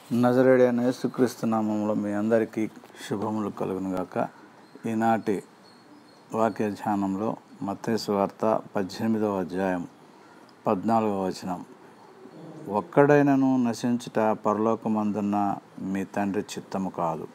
నజరేడైన యేసుక్రీస్తు నామంలో మీ అందరికీ శుభములు కలుగును గాక ఈనాటి వాక్య ధ్యానంలో మత్తయి వార్త పద్దెనిమిదవ అధ్యాయం పద్నాలుగవ వచనం ఒక్కడైనను నశించుట పరలోకమందున్న మీ తండ్రి చిత్తము కాదు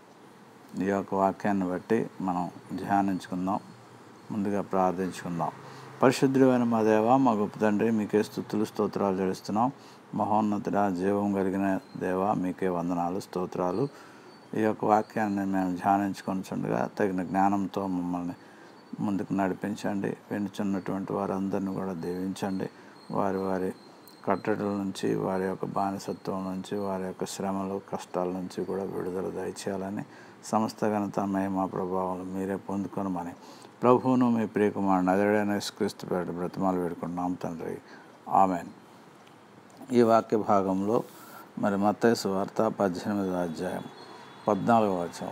ఈ యొక్క వాక్యాన్ని బట్టి మనం ధ్యానించుకుందాం ముందుగా ప్రార్థించుకుందాం పరిశుద్ధుడైన మా దేవ మా గొప్ప తండ్రి మీకే స్థుతులు స్తోత్రాలు చెల్లిస్తున్నాం మహోన్నతుడ జీవం కలిగిన దేవ మీకే వందనాలు స్తోత్రాలు ఈ యొక్క వాక్యాన్ని మేము ధ్యానించుకొనిచుండగా తగిన జ్ఞానంతో మమ్మల్ని ముందుకు నడిపించండి వినుచున్నటువంటి వారందరిని కూడా దీవించండి వారి వారి కట్టడల నుంచి వారి యొక్క బానిసత్వం నుంచి వారి యొక్క శ్రమలు కష్టాల నుంచి కూడా విడుదల దయచేయాలని సమస్త ఘనత మహిమ ప్రభావం మీరే పొందుకొనమని ప్రభువును మీ ప్రియకుమారు నదడైన క్రీస్తు పేట బ్రతిమాలు వేడుకుంటున్నాం తండ్రి ఆమెన్ ఈ వాక్య భాగంలో మరి మత్తయి వార్త పద్దెనిమిదవ అధ్యాయం పద్నాలుగవ వచనం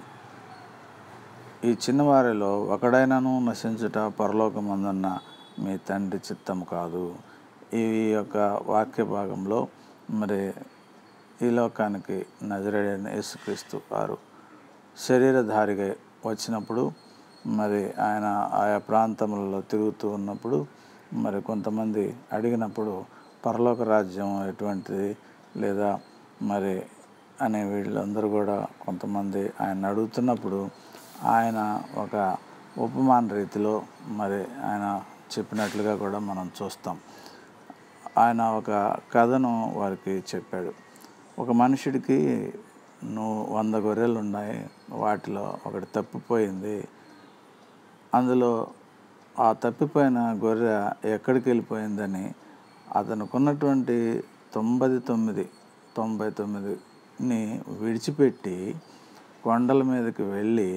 ఈ చిన్నవారిలో ఒకడైనను నశించుట పరలోకమందున్న మీ తండ్రి చిత్తం కాదు ఈ యొక్క వాక్య భాగంలో మరి ఈ లోకానికి నజరేడైన యేసుక్రీస్తు వారు శరీరధారిగా వచ్చినప్పుడు మరి ఆయన ఆయా ప్రాంతములలో తిరుగుతూ ఉన్నప్పుడు మరి కొంతమంది అడిగినప్పుడు పరలోక రాజ్యం ఎటువంటిది లేదా మరి అనే వీళ్ళందరూ కూడా కొంతమంది ఆయన అడుగుతున్నప్పుడు ఆయన ఒక ఉపమాన రీతిలో మరి ఆయన చెప్పినట్లుగా కూడా మనం చూస్తాం ఆయన ఒక కథను వారికి చెప్పాడు ఒక మనుషుడికి నువ్వు వంద గొర్రెలు ఉన్నాయి వాటిలో ఒకటి తప్పిపోయింది అందులో ఆ తప్పిపోయిన గొర్రె ఎక్కడికి వెళ్ళిపోయిందని అతనుకున్నటువంటి తొంభై తొమ్మిది తొంభై తొమ్మిదిని విడిచిపెట్టి కొండల మీదకి వెళ్ళి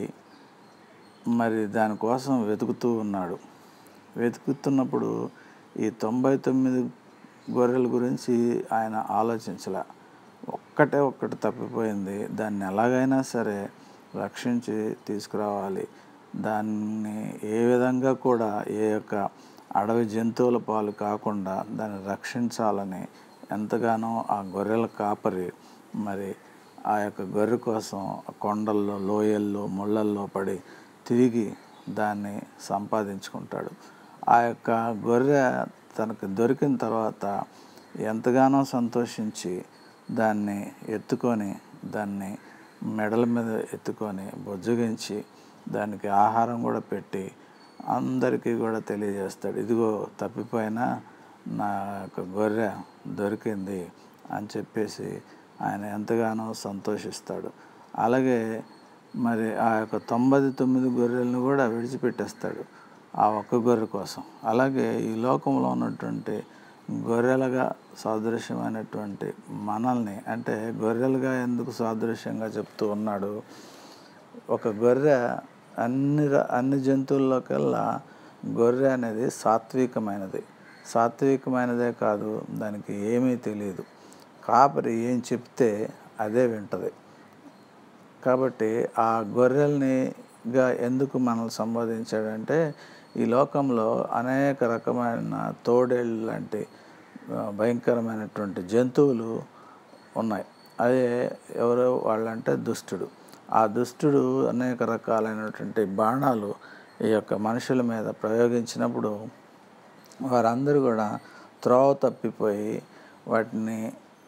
మరి దానికోసం వెతుకుతూ ఉన్నాడు వెతుకుతున్నప్పుడు ఈ తొంభై తొమ్మిది గొర్రెల గురించి ఆయన ఆలోచించలే ఒక్కటే ఒక్కటి తప్పిపోయింది దాన్ని ఎలాగైనా సరే రక్షించి తీసుకురావాలి దాన్ని ఏ విధంగా కూడా ఏ యొక్క అడవి జంతువుల పాలు కాకుండా దాన్ని రక్షించాలని ఎంతగానో ఆ గొర్రెల కాపరి మరి ఆ యొక్క గొర్రె కోసం కొండల్లో లోయల్లో ముళ్ళల్లో పడి తిరిగి దాన్ని సంపాదించుకుంటాడు ఆ యొక్క గొర్రె తనకు దొరికిన తర్వాత ఎంతగానో సంతోషించి దాన్ని ఎత్తుకొని దాన్ని మెడల మీద ఎత్తుకొని బొజ్జగించి దానికి ఆహారం కూడా పెట్టి అందరికీ కూడా తెలియజేస్తాడు ఇదిగో తప్పిపోయినా నా యొక్క గొర్రె దొరికింది అని చెప్పేసి ఆయన ఎంతగానో సంతోషిస్తాడు అలాగే మరి ఆ యొక్క తొంభై తొమ్మిది గొర్రెలను కూడా విడిచిపెట్టేస్తాడు ఆ ఒక్క గొర్రె కోసం అలాగే ఈ లోకంలో ఉన్నటువంటి గొర్రెలుగా సాదృశ్యమైనటువంటి మనల్ని అంటే గొర్రెలుగా ఎందుకు సాదృశ్యంగా చెప్తూ ఉన్నాడు ఒక గొర్రె అన్ని అన్ని జంతువుల్లోకెల్లా గొర్రె అనేది సాత్వికమైనది సాత్వికమైనదే కాదు దానికి ఏమీ తెలియదు కాపరి ఏం చెప్తే అదే వింటది కాబట్టి ఆ గొర్రెల్నిగా ఎందుకు మనల్ని సంబోధించాడంటే ఈ లోకంలో అనేక రకమైన తోడేళ్ళు లాంటి భయంకరమైనటువంటి జంతువులు ఉన్నాయి అదే ఎవరో వాళ్ళంటే దుష్టుడు ఆ దుష్టుడు అనేక రకాలైనటువంటి బాణాలు ఈ యొక్క మనుషుల మీద ప్రయోగించినప్పుడు వారందరూ కూడా త్రోవ తప్పిపోయి వాటిని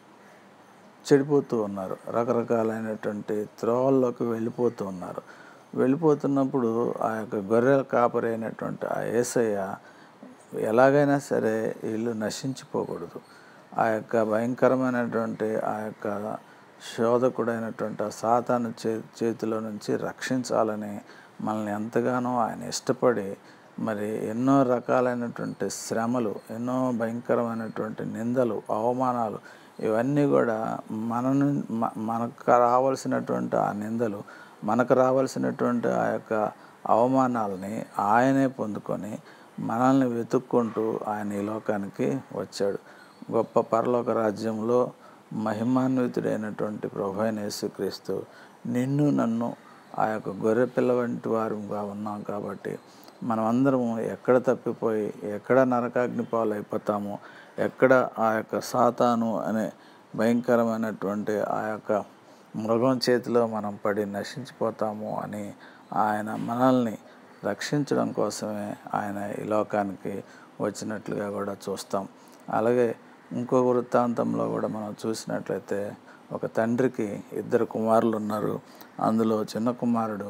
చెడిపోతూ ఉన్నారు రకరకాలైనటువంటి త్రోవల్లోకి వెళ్ళిపోతూ ఉన్నారు వెళ్ళిపోతున్నప్పుడు ఆ యొక్క గొర్రెల కాపరి అయినటువంటి ఆ ఏసయ్య ఎలాగైనా సరే వీళ్ళు నశించిపోకూడదు ఆ యొక్క భయంకరమైనటువంటి ఆ యొక్క శోధకుడైనటువంటి ఆ సాతాను చే చేతిలో నుంచి రక్షించాలని మనల్ని ఎంతగానో ఆయన ఇష్టపడి మరి ఎన్నో రకాలైనటువంటి శ్రమలు ఎన్నో భయంకరమైనటువంటి నిందలు అవమానాలు ఇవన్నీ కూడా మన మనకు రావాల్సినటువంటి ఆ నిందలు మనకు రావాల్సినటువంటి ఆ యొక్క అవమానాలని ఆయనే పొందుకొని మనల్ని వెతుక్కుంటూ ఆయన ఈ లోకానికి వచ్చాడు గొప్ప పరలోక రాజ్యంలో మహిమాన్వితుడైనటువంటి ప్రభు అయిన యేసుక్రీస్తు నిన్ను నన్ను ఆ యొక్క గొర్రె పిల్ల వంటి వారుగా ఉన్నాం కాబట్టి మనమందరం ఎక్కడ తప్పిపోయి ఎక్కడ నరకాగ్ని పాలు అయిపోతామో ఎక్కడ ఆ యొక్క సాతాను అనే భయంకరమైనటువంటి ఆ యొక్క మృగం చేతిలో మనం పడి నశించిపోతాము అని ఆయన మనల్ని రక్షించడం కోసమే ఆయన ఈ లోకానికి వచ్చినట్లుగా కూడా చూస్తాం అలాగే ఇంకో వృత్తాంతంలో కూడా మనం చూసినట్లయితే ఒక తండ్రికి ఇద్దరు కుమారులు ఉన్నారు అందులో చిన్న కుమారుడు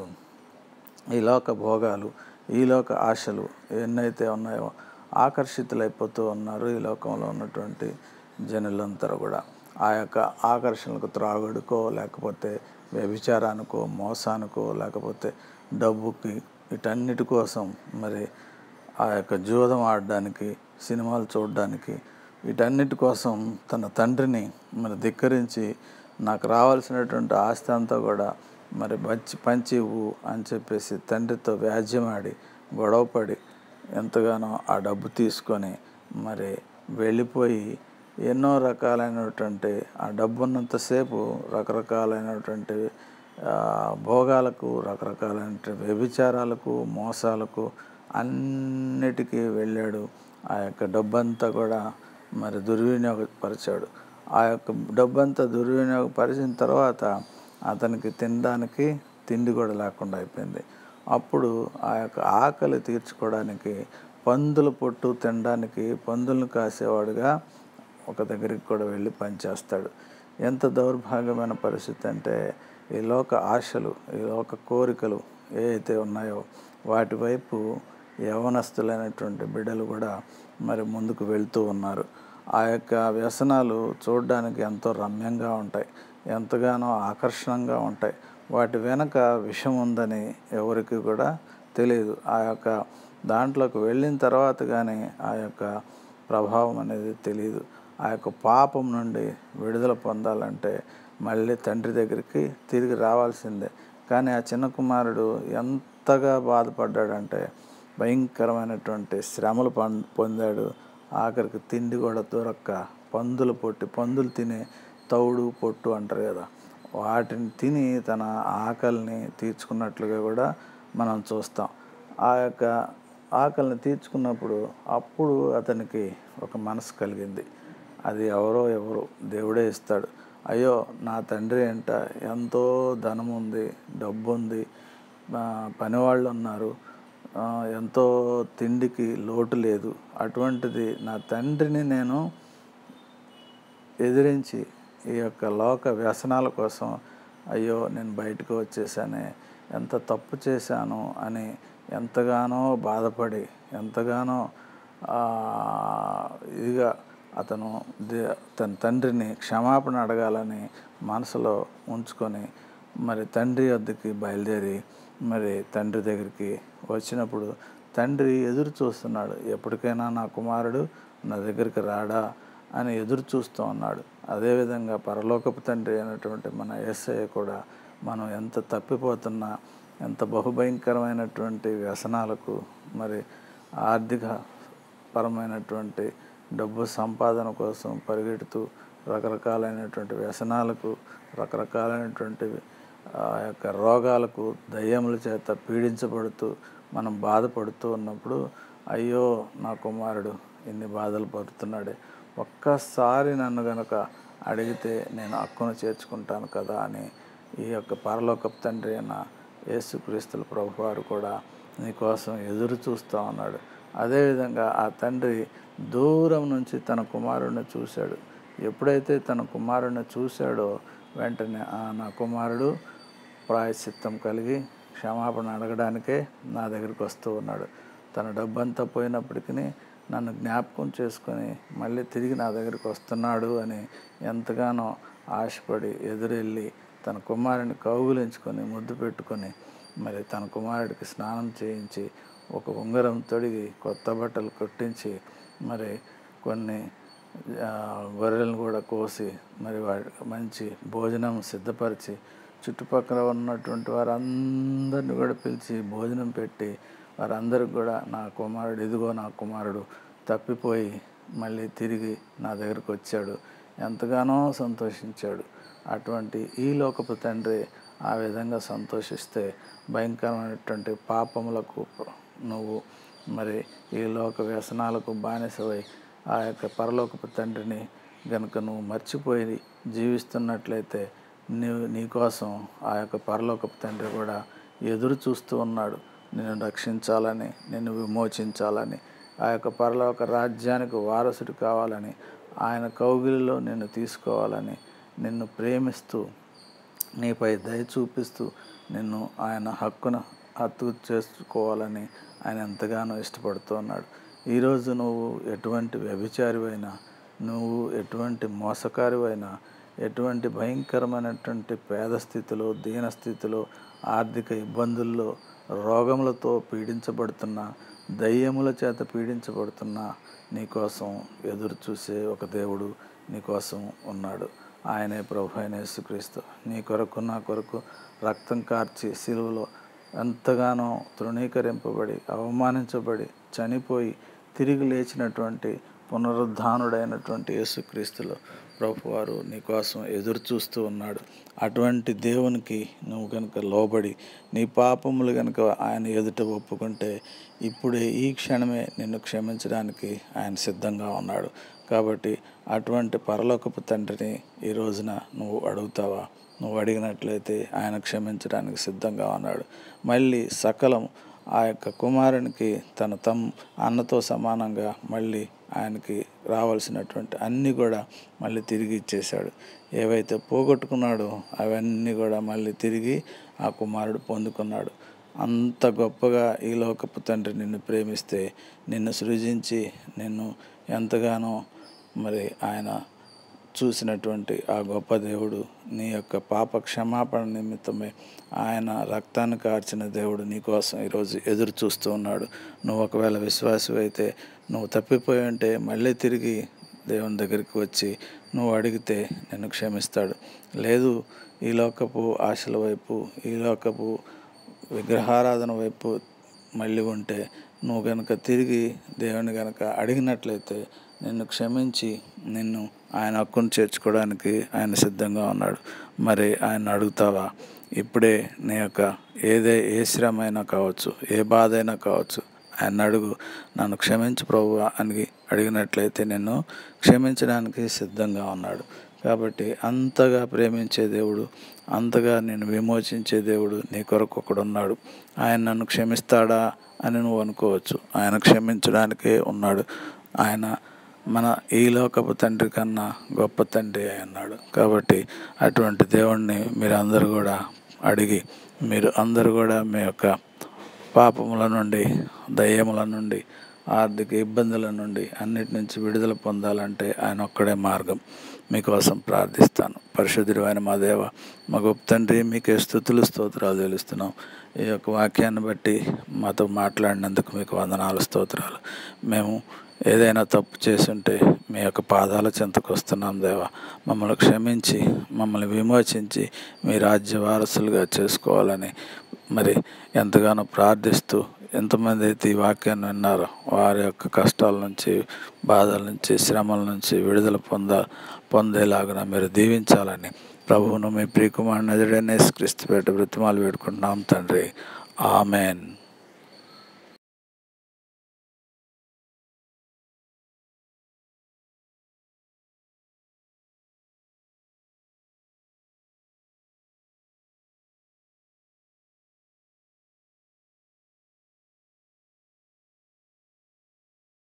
ఈ లోక భోగాలు ఈ లోక ఆశలు ఎన్నైతే ఉన్నాయో ఆకర్షితులైపోతూ ఉన్నారు ఈ లోకంలో ఉన్నటువంటి జనులందరూ కూడా ఆ యొక్క ఆకర్షణలకు త్రాగుడుకో లేకపోతే వ్యభిచారానికో మోసానికో లేకపోతే డబ్బుకి వీటన్నిటి కోసం మరి ఆ యొక్క జూదం ఆడడానికి సినిమాలు చూడడానికి వీటన్నిటి కోసం తన తండ్రిని మరి ధిక్కరించి నాకు రావాల్సినటువంటి ఆస్తి అంతా కూడా మరి మంచి పంచి ఇవ్వు అని చెప్పేసి తండ్రితో వ్యాజ్యమాడి గొడవపడి ఎంతగానో ఆ డబ్బు తీసుకొని మరి వెళ్ళిపోయి ఎన్నో రకాలైనటువంటి ఆ డబ్బు ఉన్నంతసేపు రకరకాలైనటువంటి ఆ, భోగాలకు రకరకాలైన వ్యభిచారాలకు మోసాలకు అన్నిటికీ వెళ్ళాడు ఆ యొక్క డబ్బంతా కూడా మరి దుర్వినియోగపరిచాడు ఆ యొక్క డబ్బంతా దుర్వినియోగపరిచిన తర్వాత అతనికి తినడానికి తిండి కూడా లేకుండా అయిపోయింది అప్పుడు ఆ యొక్క ఆకలి తీర్చుకోవడానికి పందుల పొట్టు తినడానికి పందులను కాసేవాడుగా ఒక దగ్గరికి కూడా వెళ్ళి పనిచేస్తాడు ఎంత దౌర్భాగ్యమైన పరిస్థితి అంటే ఈ లోక ఆశలు ఈ లోక కోరికలు ఏవైతే ఉన్నాయో వాటి వైపు యవనస్తులైనటువంటి బిడ్డలు కూడా మరి ముందుకు వెళ్తూ ఉన్నారు ఆ యొక్క వ్యసనాలు చూడడానికి ఎంతో రమ్యంగా ఉంటాయి ఎంతగానో ఆకర్షణంగా ఉంటాయి వాటి వెనక విషం ఉందని ఎవరికి కూడా తెలియదు ఆ యొక్క దాంట్లోకి వెళ్ళిన తర్వాత కానీ ఆ యొక్క ప్రభావం అనేది తెలియదు ఆ యొక్క పాపం నుండి విడుదల పొందాలంటే మళ్ళీ తండ్రి దగ్గరికి తిరిగి రావాల్సిందే కానీ ఆ చిన్న కుమారుడు ఎంతగా బాధపడ్డాడంటే భయంకరమైనటువంటి శ్రమలు పం పొందాడు ఆఖరికి తిండి కూడా దొరక్క పందులు పొట్టి పందులు తినే తౌడు పొట్టు అంటారు కదా వాటిని తిని తన ఆకలిని తీర్చుకున్నట్లుగా కూడా మనం చూస్తాం ఆ యొక్క ఆకలిని తీర్చుకున్నప్పుడు అప్పుడు అతనికి ఒక మనసు కలిగింది అది ఎవరో ఎవరు దేవుడే ఇస్తాడు అయ్యో నా తండ్రి అంట ఎంతో ధనం ఉంది డబ్బు ఉంది ఆ, పనివాళ్ళు ఉన్నారు ఆ, ఎంతో తిండికి లోటు లేదు అటువంటిది నా తండ్రిని నేను ఎదిరించి ఈ యొక్క లోక వ్యసనాల కోసం అయ్యో నేను బయటకు వచ్చేసానే ఎంత తప్పు చేశాను అని ఎంతగానో బాధపడి ఎంతగానో ఆ, ఇదిగా అతను దే- తన తండ్రిని క్షమాపణ అడగాలని మనసులో ఉంచుకొని మరి తండ్రి వద్దకి బయలుదేరి మరి తండ్రి దగ్గరికి వచ్చినప్పుడు తండ్రి ఎదురు చూస్తున్నాడు ఎప్పటికైనా నా కుమారుడు నా దగ్గరికి రాడా అని ఎదురు చూస్తూ ఉన్నాడు అదేవిధంగా పరలోకపు తండ్రి అయినటువంటి మన యేసయ్య కూడా మనం ఎంత తప్పిపోతున్నా ఎంత బహుభయంకరమైనటువంటి వ్యసనాలకు మరి ఆర్థిక పరమైనటువంటి డబ్బు సంపాదన కోసం పరిగెడుతూ రకరకాలైనటువంటి వ్యసనాలకు రకరకాలైనటువంటి ఆ యొక్క రోగాలకు దయ్యముల చేత పీడించబడుతూ మనం బాధపడుతూ ఉన్నప్పుడు అయ్యో నా కుమారుడు ఇన్ని బాధలు పడుతున్నాడే ఒక్కసారి నన్ను గనక అడిగితే నేను హక్కును చేర్చుకుంటాను కదా అని ఈ యొక్క పరలోకపు తండ్రి అయిన యేసుక్రీస్తుల ప్రభు వారు కూడా నీకోసం ఎదురు చూస్తూ ఉన్నాడు అదేవిధంగా ఆ తండ్రి దూరం నుంచి తన కుమారుడిని చూశాడు ఎప్పుడైతే తన కుమారుడిని చూశాడో వెంటనే "ఆ, నా కుమారుడు ప్రాయశ్చిత్తం కలిగి క్షమాపణ అడగడానికే నా దగ్గరికి వస్తూ ఉన్నాడు తన డబ్బంతా పోయినప్పటికీ నన్ను జ్ఞాపకం చేసుకొని మళ్ళీ తిరిగి నా దగ్గరికి వస్తున్నాడు అని ఎంతగానో ఆశపడి ఎదురెళ్ళి తన కుమారుని కౌగులించుకొని ముద్దు పెట్టుకొని మరి తన కుమారుడికి స్నానం చేయించి ఒక ఉంగరం తొడిగి కొత్త బట్టలు కొట్టించి మరి కొన్ని ఆ, గొర్రెలను కూడా కోసి మరి వాడికి మంచి భోజనం సిద్ధపరిచి చుట్టుపక్కల ఉన్నటువంటి వారందరిని కూడా పిలిచి భోజనం పెట్టి వారందరికి కూడా నా కుమారుడు ఇదిగో నా కుమారుడు తప్పిపోయి మళ్ళీ తిరిగి నా దగ్గరకు వచ్చాడు ఎంతగానో సంతోషించాడు అటువంటి ఈ లోకపు తండ్రి ఆ విధంగా సంతోషిస్తే భయంకరమైనటువంటి పాపములకు నువ్వు మరి ఈ లోక వ్యసనాలకు బానిసవై ఆ యొక్క పరలోకపు తండ్రిని గనుక నువ్వు మర్చిపోయి జీవిస్తున్నట్లయితే నీవు నీకోసం ఆ యొక్క పరలోకపు తండ్రి కూడా ఎదురు చూస్తూ ఉన్నాడు నిన్ను రక్షించాలని నిన్ను విమోచించాలని ఆ యొక్క పరలోక రాజ్యానికి వారసుడు కావాలని ఆయన కౌగిలిలో నిన్ను తీసుకోవాలని నిన్ను ప్రేమిస్తూ నీపై దయ చూపిస్తూ నిన్ను ఆయన హక్కున హత్తు చేసుకోవాలని ఆయన ఎంతగానో ఇష్టపడుతున్నాడు ఈరోజు నువ్వు ఎటువంటి వ్యభిచారివైనా నువ్వు ఎటువంటి మోసకారివైనా ఎటువంటి భయంకరమైనటువంటి పేద స్థితిలో దీన స్థితిలో ఆర్థిక ఇబ్బందుల్లో రోగములతో పీడించబడుతున్న దయ్యముల చేత పీడించబడుతున్న నీకోసం ఎదురు చూసే ఒక దేవుడు నీకోసం ఉన్నాడు ఆయనే ప్రభు అయిన యేసుక్రీస్తు నీ కొరకు నా కొరకు రక్తం కార్చి సిలువలో ఎంతగానో తృణీకరింపబడి అవమానించబడి చనిపోయి తిరిగి లేచినటువంటి పునరుద్ధానుడైనటువంటి యేసుక్రీస్తులో ప్రభువారు నీకోసం ఎదురు చూస్తూ ఉన్నాడు అటువంటి దేవునికి నువ్వు కనుక లోబడి నీ పాపములు కనుక ఆయన ఎదుట ఒప్పుకుంటే ఇప్పుడే ఈ క్షణమే నిన్ను క్షమించడానికి ఆయన సిద్ధంగా ఉన్నాడు కాబట్టి అటువంటి పరలోకపు తండ్రిని ఈ రోజున నువ్వు అడుగుతావా నువ్వు అడిగినట్లయితే ఆయన క్షమించడానికి సిద్ధంగా ఉన్నాడు మళ్ళీ సకలం ఆ యొక్క కుమారునికి తన తమ్ అన్నతో సమానంగా మళ్ళీ ఆయనకి రావాల్సినటువంటి అన్నీ కూడా మళ్ళీ తిరిగి ఇచ్చేశాడు ఏవైతే పోగొట్టుకున్నాడో అవన్నీ కూడా మళ్ళీ తిరిగి ఆ కుమారుడు పొందుకున్నాడు అంత గొప్పగా ఈ లోకపు తండ్రి నిన్ను ప్రేమిస్తే నిన్ను సృజించి నిన్ను ఎంతగానో మరి ఆయన చూసినటువంటి ఆ గొప్ప దేవుడు నీ యొక్క పాప క్షమాపణ నిమిత్తమే ఆయన రక్తాన్ని కార్చిన దేవుడు నీకోసం ఈరోజు ఎదురు చూస్తూ ఉన్నాడు నువ్వు ఒకవేళ విశ్వాసం అయితే నువ్వు తప్పిపోయి ఉంటే మళ్ళీ తిరిగి దేవుని దగ్గరికి వచ్చి నువ్వు అడిగితే నిన్ను క్షమిస్తాడు లేదు ఈ లోకపు ఆశల వైపు ఈ లోకపు విగ్రహారాధన వైపు మళ్ళీ ఉంటే నువ్వు కనుక తిరిగి దేవుని కనుక అడిగినట్లయితే నిన్ను క్షమించి నిన్ను ఆయన హక్కును చేర్చుకోవడానికి ఆయన సిద్ధంగా ఉన్నాడు మరి ఆయన అడుగుతావా ఇప్పుడే నీ యొక్క ఏదే ఏ శ్రమ అయినా కావచ్చు ఏ బాధ అయినా కావచ్చు ఆయన అడుగు నన్ను క్షమించు ప్రభు అని అడిగినట్లయితే నిన్ను క్షమించడానికి సిద్ధంగా ఉన్నాడు కాబట్టి అంతగా ప్రేమించే దేవుడు అంతగా నేను విమోచించే దేవుడు నీ కొరకు ఒకడున్నాడు ఆయన నన్ను క్షమిస్తాడా అని నువ్వు అనుకోవచ్చు ఆయన క్షమించడానికే ఉన్నాడు ఆయన మన ఈ లోకపు తండ్రి కన్నా గొప్ప తండ్రి అన్నాడు కాబట్టి అటువంటి దేవుణ్ణి మీరు అందరూ కూడా అడిగి మీరు అందరూ కూడా మీ యొక్క పాపముల నుండి దయ్యముల నుండి ఆర్థిక ఇబ్బందుల నుండి అన్నిటి నుంచి విడుదల పొందాలంటే ఆయన ఒక్కడే మార్గం మీకోసం ప్రార్థిస్తాను పరిశుద్ధుడు ఆయన మా దేవ మా గొప్ప తండ్రి మీకే స్థుతులు స్తోత్రాలు తెలుస్తున్నాం ఈ యొక్క వాక్యాన్ని బట్టి మాతో మాట్లాడినందుకు మీకు వందనాలు స్తోత్రాలు మేము ఏదైనా తప్పు చేసుంటే మీ యొక్క పాదాల చెంతకు వస్తున్నాం దేవా మమ్మల్ని క్షమించి మమ్మల్ని విమోచించి మీ రాజ్య వారసులుగా చేసుకోవాలని మరి ఎంతగానో ప్రార్థిస్తూ ఎంతమంది అయితే ఈ వాక్యాన్ని విన్నారో వారి యొక్క కష్టాల నుంచి బాధల నుంచి శ్రమల నుంచి విడుదల పొంద పొందేలాగున మీరు దీవించాలని ప్రభువును మీ ప్రియకుమార్ నజడనే క్రీస్తుపేట బ్రతిమాలు వేడుకుంటున్నాం తండ్రి ఆమెన్